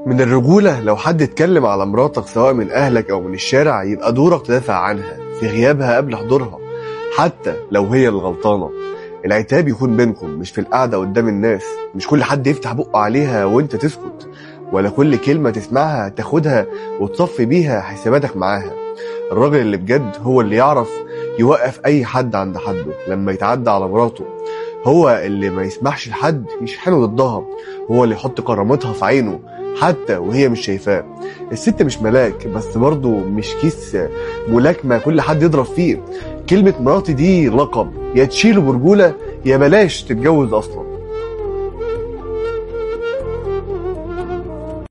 من الرجولة لو حد اتكلم على مراتك سواء من أهلك أو من الشارع يبقى دورك تدافع عنها في غيابها قبل حضورها حتى لو هي الغلطانة العتاب يكون بينكم مش في القعدة قدام الناس مش كل حد يفتح بقه عليها وانت تسكت ولا كل كلمة تسمعها تاخدها وتصفي بيها حساباتك معاها الراجل اللي بجد هو اللي يعرف يوقف أي حد عند حده لما يتعدى على مراته هو اللي ما يسمحش لحد يشحنه ضدها هو اللي يحط كرامتها في عينه حتى وهي مش شايفاه الست مش ملاك بس برضه مش كيس ملاكمة كل حد يضرب فيه كلمة مراتي دي لقب يا تشيله برجولة يا بلاش تتجوز أصلا